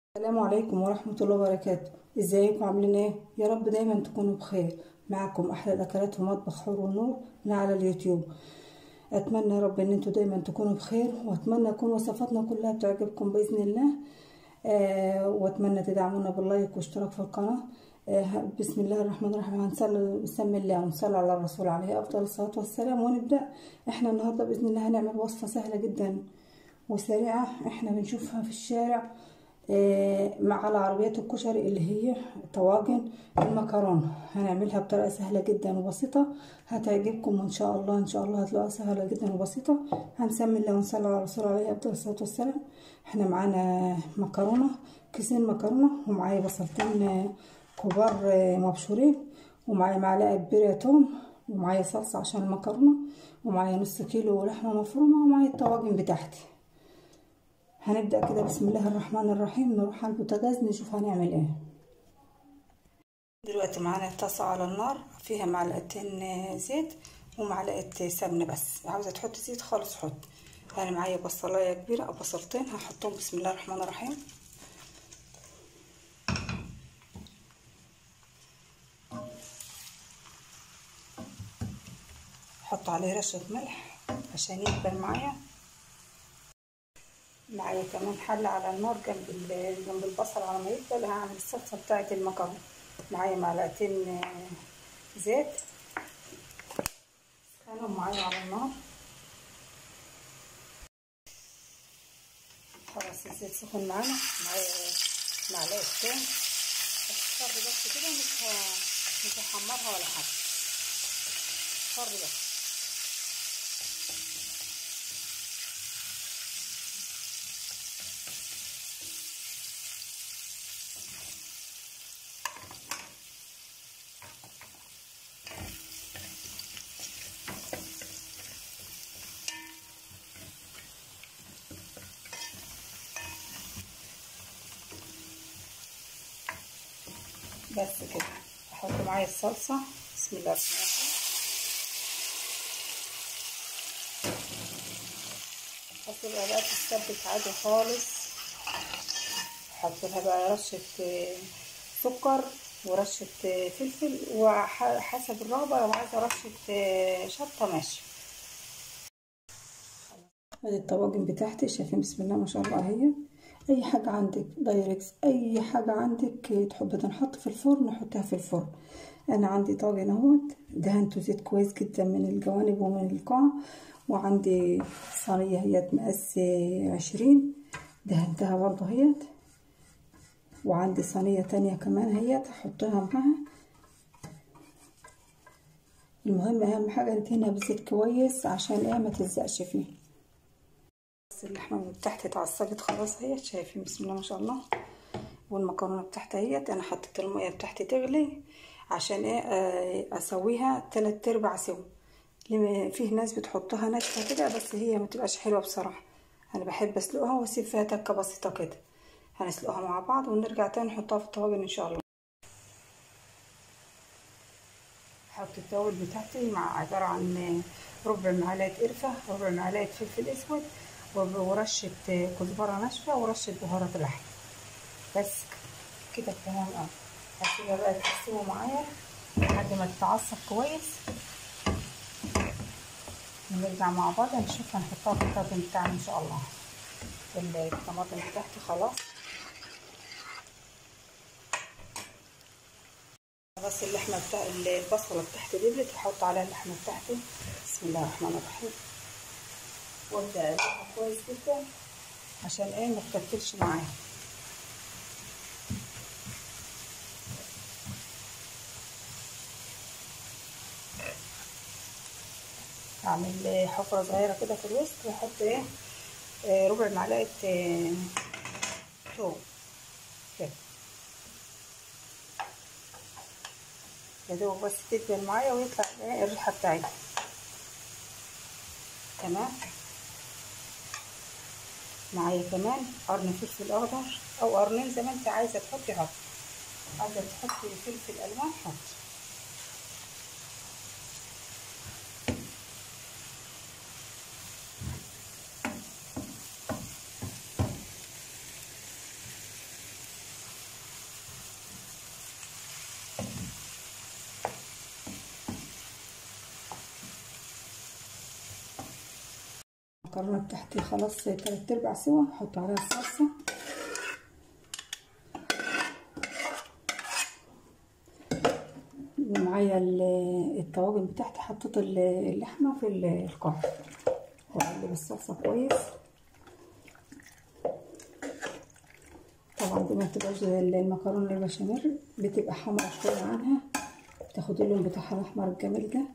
السلام عليكم ورحمة الله وبركاته ازيكم عاملين ايه يا رب دايما تكونوا بخير معكم احلى الاكلات في مطبخ حور ونور من على اليوتيوب اتمنى يا رب ان انتوا دايما تكونوا بخير واتمنى تكون وصفاتنا كلها بتعجبكم باذن الله آه واتمنى تدعمونا باللايك واشتراك في القناه آه بسم الله الرحمن الرحيم هنصلي بسم الله ونصلي على الرسول عليه افضل الصلاه والسلام ونبدا احنا النهارده باذن الله هنعمل وصفه سهله جدا وسريعه احنا بنشوفها في الشارع مع على عربيات الكشري اللي هي طواجن المكرونه هنعملها بطريقه سهله جدا وبسيطه هتعجبكم وان شاء الله ان شاء الله هتلاقوها سهله جدا وبسيطه هنسمي الله ونصلي على الرسول عليه افضل الصلاه والسلام احنا معانا مكرونه كيسين مكرونه ومعايا بصلتين كبار مبشورين ومعايا معلقه كبيره توم ومعايا صلصه عشان المكرونه ومعايا نص كيلو لحمه مفرومه ومعايا الطواجن بتاعتي هنبدأ كده بسم الله الرحمن الرحيم نروح على البوتاجاز نشوف هنعمل ايه دلوقتي معانا طاسة على النار فيها معلقتين زيت ومعلقة سمنة بس عاوزة تحط زيت خالص حط انا معايا بصلاية كبيرة او بصلتين هحطهم بسم الله الرحمن الرحيم احط عليه رشة ملح عشان يدبل معايا معايا كمان حلة على النار جنب جنب البصل على ما يدبل هعمل الصلصة بتاعة المكرونة معايا معلقتين زيت كانوا معايا على النار خلاص الزيت سخن معانا معايا معلقة توم اصفر بس كده مش مش هحمرها ولا حاجة اصفر بس بس كده احط معايا الصلصه بسم الله الرحمن الرحيم احط بقى بقى تتسبك عادي خالص احط لها بقى رشه سكر ورشه فلفل وحسب الرغبه لو عايزه رشه شطه ماشي ادي الطواجن بتاعتي شايفين بسم الله ما شاء الله اهي اي حاجة عندك دايركس اي حاجة عندك تحب تنحط في الفرن نحطها في الفرن انا عندي طاجن اهوت دهنته زيت كويس جدا من الجوانب ومن القاع وعندي صينية هي مقاس عشرين دهنتها برضه هيت وعندي صينية تانية كمان هيت هحطها معاها المهم اهم حاجة ندهنها بزيت كويس عشان ايه ما تلزقش فيه اللحمه من تحت اتعصجت خلاص اهي شايفين بسم الله ما شاء الله والمكرونه بتاعتي اهيت انا حطيت الميه بتاعتي تغلي عشان ايه اسويها تلات ارباع سوا فيه ناس بتحطها ناشفه كده بس هي ما تبقاش حلوه بصراحه انا بحب اسلقها واسيب فيها تكه بسيطه كده هنسلقها مع بعض ونرجع تاني نحطها في الطواجن ان شاء الله هحط التوابل بتاعتي مع عباره عن ربع معلقه قرفه ربع معلقه فلفل اسود ورشة كزبرة ناشفة ورشة بهارات لحم بس كده تمام اه هسيبها بقى تستوي معايا لحد ما تتعصب كويس نرجع مع بعض نشوف هنحطها في الطاجن بتاعنا ان شاء الله الطماطم بتاعتي خلاص بس اللحمة بتاع البصلة بتاعتي دبلت هحط عليها اللحمة بتاعتي بسم الله الرحمن الرحيم وابدا اقلبها كويس جدا عشان ايه ما تكتلش معايا اعمل حفره صغيره كده في الوسط واحط ايه آه ربع معلقه آه توم كده يا دوب بس تدبل معايا ويطلع ايه الريحه بتاعتها تمام معايا كمان قرن فلفل اخضر او قرنين زي ما انت عايزه تحطي حط عايزه تحطي فلفل الوان حط المكرونة بتاعتي خلاص تلات ارباع سوا احط عليها الصلصة ومعايا الطواجن بتاعتي حطيت اللحمة في القاع واقلب الصلصة كويس طبعا دي ما بتبقاش زي المكرونة البشاميل بتبقى حمرا شوية عنها تاخد اللون بتاعها الاحمر الجميل ده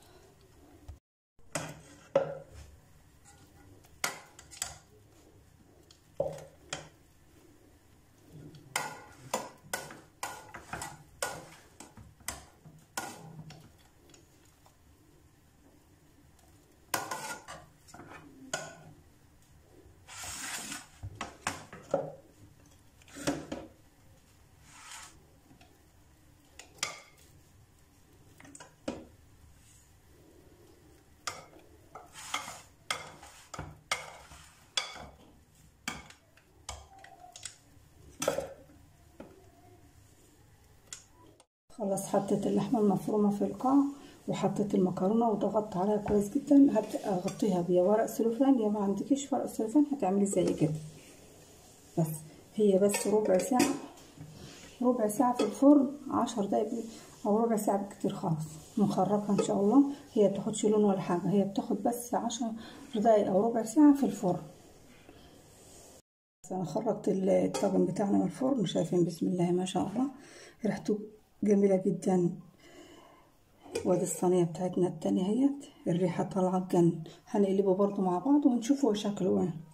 خلاص حطيت اللحمة المفرومة في القاع وحطيت المكرونة وضغطت عليها كويس جدا هغطيها بيا ورق سلوفان يا ما عندكيش ورق سلوفان هتعملي زي كده بس هي بس ربع ساعة ربع ساعة في الفرن عشر دقايق او ربع ساعة بكتير خالص نخرجها ان شاء الله هي بتاخدش لون ولا حاجة هي بتاخد بس عشر دقايق او ربع ساعة في الفرن انا خرجت الطاجن بتاعنا من الفرن شايفين بسم الله ما شاء الله ريحته جميلة جدا وادي الصينية بتاعتنا التانية اهيت الريحة طالعة جن هنقلبه برضو مع بعض ونشوف هو شكله ايه